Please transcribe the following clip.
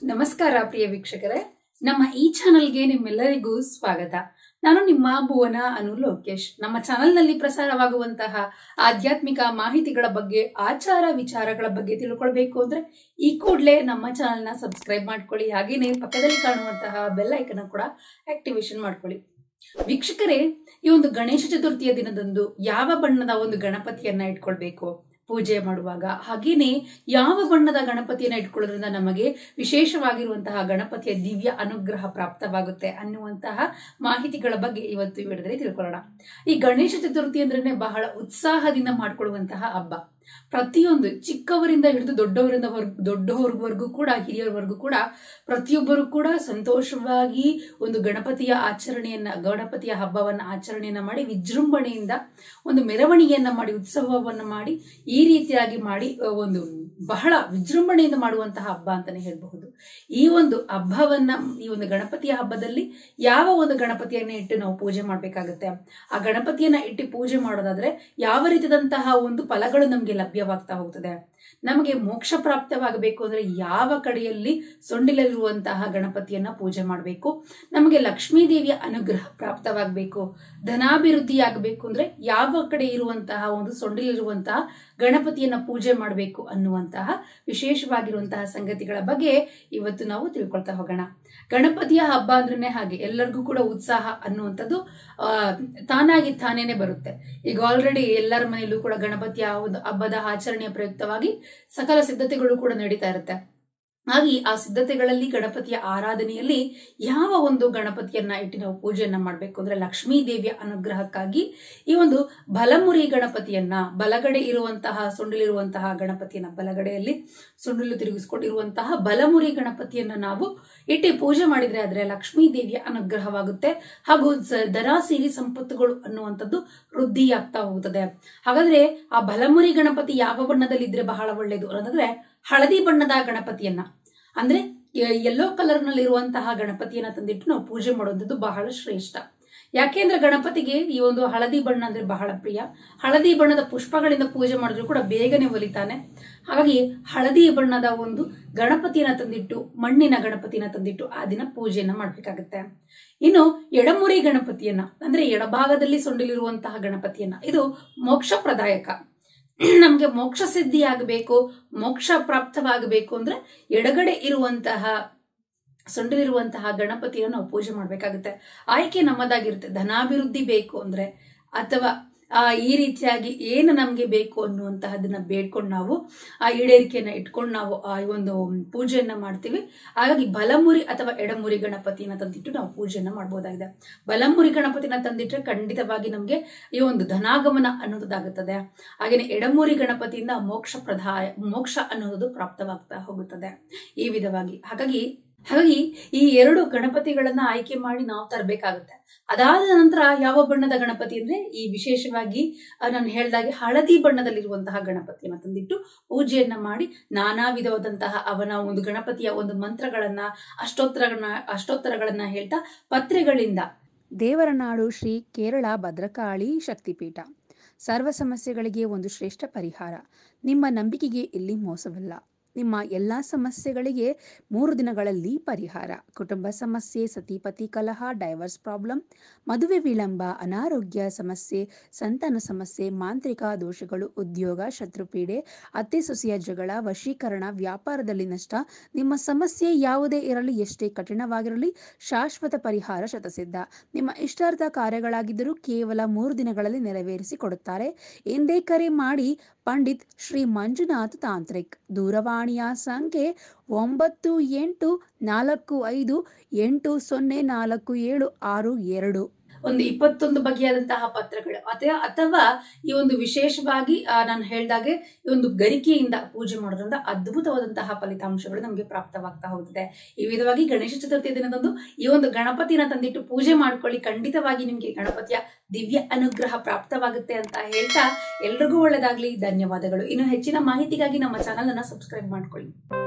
ನಮಸ್ಕಾರ ಪ್ರಿಯ ವೀಕ್ಷಕರೇ ನಮ್ಮ ಈ ಚಾನೆಲ್ಗೆ ನಿಮ್ಮೆಲ್ಲರಿಗೂ ಸ್ವಾಗತ ನಾನು ನಿಮ್ಮ ಭುವನ ಅನು ಲೋಕೇಶ್ ನಮ್ಮ ಚಾನೆಲ್ನಲ್ಲಿ ಪ್ರಸಾರವಾಗುವಂತಹ ಆಧ್ಯಾತ್ಮಿಕ ಮಾಹಿತಿಗಳ ಬಗ್ಗೆ ಆಚಾರ ವಿಚಾರಗಳ ಬಗ್ಗೆ ತಿಳ್ಕೊಳ್ಬೇಕು ಅಂದ್ರೆ ಈ ಕೂಡಲೇ ನಮ್ಮ ಚಾನೆಲ್ನ ಸಬ್ಸ್ಕ್ರೈಬ್ ಮಾಡ್ಕೊಳ್ಳಿ ಹಾಗೇನೆ ಪಕ್ಕದಲ್ಲಿ ಕಾಣುವಂತಹ ಬೆಲ್ ಐಕನ್ ಕೂಡ ಆಕ್ಟಿವೇಶನ್ ಮಾಡ್ಕೊಳ್ಳಿ ವೀಕ್ಷಕರೇ ಈ ಒಂದು ಗಣೇಶ ಚತುರ್ಥಿಯ ದಿನದಂದು ಯಾವ ಬಣ್ಣದ ಒಂದು ಗಣಪತಿಯನ್ನ ಇಟ್ಕೊಳ್ಬೇಕು ಪೂಜೆ ಮಾಡುವಾಗ ಹಾಗೇನೆ ಯಾವ ಬಣ್ಣದ ಗಣಪತಿಯನ್ನ ಇಟ್ಕೊಳ್ಳೋದ್ರಿಂದ ನಮಗೆ ವಿಶೇಷವಾಗಿರುವಂತಹ ಗಣಪತಿಯ ದಿವ್ಯ ಅನುಗ್ರಹ ಪ್ರಾಪ್ತವಾಗುತ್ತೆ ಅನ್ನುವಂತಹ ಮಾಹಿತಿಗಳ ಬಗ್ಗೆ ಇವತ್ತು ಈ ವಿಡಿಯೋದಲ್ಲಿ ತಿಳ್ಕೊಳ್ಳೋಣ ಈ ಗಣೇಶ ಚತುರ್ಥಿ ಅಂದ್ರೆ ಬಹಳ ಉತ್ಸಾಹದಿಂದ ಮಾಡ್ಕೊಳ್ಳುವಂತಹ ಹಬ್ಬ ಪ್ರತಿಯೊಂದು ಚಿಕ್ಕವರಿಂದ ಹಿಡಿದು ದೊಡ್ಡವರಿಂದ ದೊಡ್ಡವರ್ವರೆಗೂ ಕೂಡ ಹಿರಿಯರವರೆಗೂ ಕೂಡ ಪ್ರತಿಯೊಬ್ಬರು ಕೂಡ ಸಂತೋಷವಾಗಿ ಒಂದು ಗಣಪತಿಯ ಆಚರಣೆಯನ್ನ ಗಣಪತಿಯ ಹಬ್ಬವನ್ನ ಆಚರಣೆಯನ್ನ ಮಾಡಿ ವಿಜೃಂಭಣೆಯಿಂದ ಒಂದು ಮೆರವಣಿಗೆಯನ್ನ ಮಾಡಿ ಉತ್ಸವವನ್ನ ಮಾಡಿ ಈ ರೀತಿಯಾಗಿ ಮಾಡಿ ಅ, ಒಂದು ಬಹಳ ವಿಜೃಂಭಣೆಯಿಂದ ಮಾಡುವಂತಹ ಹಬ್ಬ ಅಂತಾನೆ ಹೇಳಬಹುದು ಈ ಒಂದು ಹಬ್ಬವನ್ನ ಈ ಒಂದು ಗಣಪತಿಯ ಹಬ್ಬದಲ್ಲಿ ಯಾವ ಒಂದು ಗಣಪತಿಯನ್ನ ಇಟ್ಟು ನಾವು ಪೂಜೆ ಮಾಡ್ಬೇಕಾಗತ್ತೆ ಆ ಗಣಪತಿಯನ್ನ ಇಟ್ಟು ಪೂಜೆ ಮಾಡೋದಾದ್ರೆ ಯಾವ ರೀತಿಯಾದಂತಹ ಒಂದು ಫಲಗಳು ನಮ್ಗೆ ಲಭ್ಯವಾಗ್ತಾ ಹೋಗ್ತದೆ ನಮಗೆ ಮೋಕ್ಷ ಪ್ರಾಪ್ತವಾಗಬೇಕು ಅಂದ್ರೆ ಯಾವ ಕಡೆಯಲ್ಲಿ ಸೊಂಡಿಲಲ್ಲಿರುವಂತಹ ಗಣಪತಿಯನ್ನ ಪೂಜೆ ಮಾಡಬೇಕು ನಮಗೆ ಲಕ್ಷ್ಮೀ ದೇವಿಯ ಅನುಗ್ರಹ ಪ್ರಾಪ್ತವಾಗಬೇಕು ಧನಾಭಿವೃದ್ಧಿ ಆಗಬೇಕು ಅಂದ್ರೆ ಯಾವ ಕಡೆ ಇರುವಂತಹ ಒಂದು ಸೊಂಡಿಲಿರುವಂತಹ ಗಣಪತಿಯನ್ನ ಪೂಜೆ ಮಾಡಬೇಕು ಅನ್ನುವಂತಹ ವಿಶೇಷವಾಗಿರುವಂತಹ ಸಂಗತಿಗಳ ಬಗ್ಗೆ ಇವತ್ತು ನಾವು ತಿಳ್ಕೊಳ್ತಾ ಹೋಗೋಣ ಗಣಪತಿಯ ಹಬ್ಬ ಅಂದ್ರೇನೆ ಹಾಗೆ ಎಲ್ಲರಿಗೂ ಕೂಡ ಉತ್ಸಾಹ ಅನ್ನುವಂಥದ್ದು ಆ ತಾನಾಗಿ ತಾನೇನೆ ಬರುತ್ತೆ ಈಗ ಆಲ್ರೆಡಿ ಎಲ್ಲರ ಮನೆಯಲ್ಲೂ ಕೂಡ ಗಣಪತಿಯ ಒಂದು ಹಬ್ಬದ ಆಚರಣೆಯ ಪ್ರಯುಕ್ತವಾಗಿ ಸಕಲ ಸಿದ್ಧತೆಗಳು ಕೂಡ ನಡೀತಾ ಇರುತ್ತೆ ಹಾಗೆ ಆ ಸಿದ್ಧತೆಗಳಲ್ಲಿ ಗಣಪತಿಯ ಆರಾಧನೆಯಲ್ಲಿ ಯಾವ ಒಂದು ಗಣಪತಿಯನ್ನ ಇಟ್ಟು ನಾವು ಪೂಜೆಯನ್ನ ಮಾಡಬೇಕು ಅಂದ್ರೆ ಲಕ್ಷ್ಮೀ ದೇವಿಯ ಅನುಗ್ರಹಕ್ಕಾಗಿ ಈ ಒಂದು ಬಲಮುರಿ ಗಣಪತಿಯನ್ನ ಬಲಗಡೆ ಇರುವಂತಹ ಸೊಂಡಿಲಿರುವಂತಹ ಗಣಪತಿಯನ್ನ ಬಲಗಡೆಯಲ್ಲಿ ಸೊಂಡಿಲು ತಿರುಗಿಸ್ಕೊಂಡಿರುವಂತಹ ಬಲಮುರಿ ಗಣಪತಿಯನ್ನ ನಾವು ಇಟ್ಟು ಪೂಜೆ ಮಾಡಿದ್ರೆ ಆದ್ರೆ ಲಕ್ಷ್ಮೀ ದೇವಿಯ ಅನುಗ್ರಹವಾಗುತ್ತೆ ಹಾಗೂ ಸ- ಧನ ಸಿರಿ ಸಂಪತ್ತುಗಳು ಅನ್ನುವಂಥದ್ದು ವೃದ್ಧಿಯಾಗ್ತಾ ಹೋಗುತ್ತದೆ ಹಾಗಾದ್ರೆ ಆ ಬಲಮುರಿ ಗಣಪತಿ ಯಾವ ಬಣ್ಣದಲ್ಲಿ ಇದ್ರೆ ಬಹಳ ಒಳ್ಳೇದು ಅನ್ನೋದಾದ್ರೆ ಹಳದಿ ಬಣ್ಣದ ಗಣಪತಿಯನ್ನ ಅಂದ್ರೆ ಯೆಲ್ಲೋ ಕಲರ್ ನಲ್ಲಿ ಇರುವಂತಹ ಗಣಪತಿಯನ್ನ ತಂದಿಟ್ಟು ನಾವು ಪೂಜೆ ಮಾಡುವಂಥದ್ದು ಬಹಳ ಶ್ರೇಷ್ಠ ಯಾಕೆಂದ್ರೆ ಗಣಪತಿಗೆ ಈ ಒಂದು ಹಳದಿ ಬಣ್ಣ ಅಂದ್ರೆ ಬಹಳ ಪ್ರಿಯ ಹಳದಿ ಬಣ್ಣದ ಪುಷ್ಪಗಳಿಂದ ಪೂಜೆ ಮಾಡಿದ್ರು ಕೂಡ ಬೇಗನೆ ಒಲಿತಾನೆ ಹಾಗಾಗಿ ಹಳದಿ ಬಣ್ಣದ ಒಂದು ಗಣಪತಿಯನ್ನ ತಂದಿಟ್ಟು ಮಣ್ಣಿನ ಗಣಪತಿನ ತಂದಿಟ್ಟು ಆ ದಿನ ಪೂಜೆಯನ್ನ ಮಾಡ್ಬೇಕಾಗತ್ತೆ ಇನ್ನು ಎಡಮುರಿ ಗಣಪತಿಯನ್ನ ಅಂದ್ರೆ ಎಡಭಾಗದಲ್ಲಿ ಸೊಂಡಿಲಿರುವಂತಹ ಗಣಪತಿಯನ್ನ ಇದು ಮೋಕ್ಷಪ್ರದಾಯಕ ನಮ್ಗೆ ಮೋಕ್ಷ ಸಿದ್ಧಿ ಆಗಬೇಕು ಮೋಕ್ಷ ಪ್ರಾಪ್ತವಾಗಬೇಕು ಅಂದ್ರೆ ಎಡಗಡೆ ಇರುವಂತಹ ಸೊಂಡಿಲಿರುವಂತಹ ಗಣಪತಿಯನ್ನು ನಾವು ಪೂಜೆ ಮಾಡ್ಬೇಕಾಗುತ್ತೆ ಆಯ್ಕೆ ನಮ್ಮದಾಗಿರುತ್ತೆ ಧನಾಭಿವೃದ್ಧಿ ಬೇಕು ಅಂದ್ರೆ ಅಥವಾ ಆ ಈ ರೀತಿಯಾಗಿ ಏನು ನಮ್ಗೆ ಬೇಕು ಅನ್ನುವಂತಹದನ್ನ ಬೇಡ್ಕೊಂಡು ನಾವು ಆ ಈಡೇರಿಕೆಯನ್ನ ಇಟ್ಕೊಂಡು ನಾವು ಆ ಒಂದು ಪೂಜೆಯನ್ನ ಮಾಡ್ತೀವಿ ಹಾಗಾಗಿ ಬಲಮುರಿ ಅಥವಾ ಎಡಮುರಿ ಗಣಪತಿನ ತಂದಿಟ್ಟು ನಾವು ಪೂಜೆಯನ್ನ ಮಾಡ್ಬೋದಾಗಿದೆ ಬಲಮುರಿ ಗಣಪತಿನ ತಂದಿಟ್ರೆ ಖಂಡಿತವಾಗಿ ನಮ್ಗೆ ಈ ಒಂದು ಧನಾಗಮನ ಅನ್ನೋದಾಗುತ್ತದೆ ಹಾಗೇನೆ ಎಡಮುರಿ ಗಣಪತಿಯಿಂದ ಮೋಕ್ಷ ಪ್ರದಾಯ ಮೋಕ್ಷ ಅನ್ನೋದು ಪ್ರಾಪ್ತವಾಗ್ತಾ ಹೋಗುತ್ತದೆ ಈ ವಿಧವಾಗಿ ಹಾಗಾಗಿ ಹಾಗಾಗಿ ಈ ಎರಡು ಗಣಪತಿಗಳನ್ನ ಆಯ್ಕೆ ಮಾಡಿ ನಾವು ತರಬೇಕಾಗುತ್ತೆ ಅದಾದ ನಂತರ ಯಾವ ಬಣ್ಣದ ಗಣಪತಿ ಅಂದ್ರೆ ಈ ವಿಶೇಷವಾಗಿ ಆ, ನಾನು ಹೇಳ್ದಾಗೆ ಹಳದಿ ಬಣ್ಣದಲ್ಲಿರುವಂತಹ ಗಣಪತಿಯನ್ನ ತಂದಿಟ್ಟು ಪೂಜೆಯನ್ನ ಮಾಡಿ ನಾನಾ ವಿಧವಾದಂತಹ ಅವನ ಒಂದು ಗಣಪತಿಯ ಒಂದು ಮಂತ್ರಗಳನ್ನ ಅಷ್ಟೋತ್ತರಗಳನ್ನ ಅಷ್ಟೋತ್ತರಗಳನ್ನ ಹೇಳ್ತಾ ಪತ್ರೆಗಳಿಂದ ದೇವರ ನಾಡು ಶ್ರೀ ಕೇರಳ ಭದ್ರಕಾಳಿ ಶಕ್ತಿಪೀಠ ಸರ್ವ ಸಮಸ್ಯೆಗಳಿಗೆ ಒಂದು ಶ್ರೇಷ್ಠ ಪರಿಹಾರ ನಿಮ್ಮ ನಂಬಿಕೆಗೆ ಇಲ್ಲಿ ಮೋಸವಿಲ್ಲ ನಿಮ್ಮ ಎಲ್ಲ ಸಮಸ್ಯೆಗಳಿಗೆ ಮೂರು ದಿನಗಳಲ್ಲಿ ಪರಿಹಾರ ಕುಟುಂಬ ಸಮಸ್ಯೆ ಸತಿಪತಿ ಕಲಹ ಡೈವರ್ಸ್ ಪ್ರಾಬ್ಲಮ್ ಮದುವೆ ವಿಳಂಬ ಅನಾರೋಗ್ಯ ಸಮಸ್ಯೆ ಸಂತಾನ ಸಮಸ್ಯೆ ಮಾಂತ್ರಿಕ ದೋಷಗಳು ಉದ್ಯೋಗ ಶತ್ರುಪೀಡೆ ಅತ್ತೆ ಸೊಸೆಯ ಜಗಳ ವಶೀಕರಣ ವ್ಯಾಪಾರದಲ್ಲಿ ನಷ್ಟ ನಿಮ್ಮ ಸಮಸ್ಯೆ ಯಾವುದೇ ಇರಲಿ ಎಷ್ಟೇ ಕಠಿಣವಾಗಿರಲಿ ಶಾಶ್ವತ ಪರಿಹಾರ ಶತಸಿದ್ಧ ನಿಮ್ಮ ಇಷ್ಟಾರ್ಥ ಕಾರ್ಯಗಳಾಗಿದ್ದರೂ ಕೇವಲ ಮೂರು ದಿನಗಳಲ್ಲಿ ನೆರವೇರಿಸಿ ಕೊಡುತ್ತಾರೆ ಎಂದೇ ಕರೆ ಮಾಡಿ ಪಂಡಿತ್ ಶ್ರೀ ಮಂಜುನಾಥ್ ತಾಂತ್ರಿಕ್ ದೂರವಾಣಿಯ ಸಂಖ್ಯೆ ಒಂಬತ್ತು ಎಂಟು ನಾಲ್ಕು ಐದು ಎಂಟು ಸೊನ್ನೆ ನಾಲ್ಕು ಏಳು ಆರು ಎರಡು ಒಂದು ಇಪ್ಪತ್ತೊಂದು ಬಗೆಯಾದಂತಹ ಪತ್ರಗಳು ಅಥವಾ ಅಥವಾ ಈ ಒಂದು ವಿಶೇಷವಾಗಿ ಆ, ನಾನು ಹೇಳ್ದಾಗೆ ಈ ಒಂದು ಗರಿಕೆಯಿಂದ ಪೂಜೆ ಮಾಡೋದ್ರಿಂದ ಅದ್ಭುತವಾದಂತಹ ಫಲಿತಾಂಶಗಳು ನಮಗೆ ಪ್ರಾಪ್ತವಾಗ್ತಾ ಹೋಗುತ್ತದೆ ಈ ವಿಧವಾಗಿ ಗಣೇಶ ಚತುರ್ಥಿ ದಿನದಂದು ಈ ಒಂದು ಗಣಪತಿನ ತಂದಿಟ್ಟು ಪೂಜೆ ಮಾಡ್ಕೊಳ್ಳಿ ಖಂಡಿತವಾಗಿ ನಿಮ್ಗೆ ಗಣಪತಿಯ ದಿವ್ಯ ಅನುಗ್ರಹ ಪ್ರಾಪ್ತವಾಗುತ್ತೆ ಅಂತ ಹೇಳ್ತಾ ಎಲ್ರಿಗೂ ಒಳ್ಳೆದಾಗ್ಲಿ ಧನ್ಯವಾದಗಳು ಇನ್ನು ಹೆಚ್ಚಿನ ಮಾಹಿತಿಗಾಗಿ ನಮ್ಮ ಚಾನಲ್ ಅನ್ನ ಸಬ್ಸ್ಕ್ರೈಬ್ ಮಾಡ್ಕೊಳ್ಳಿ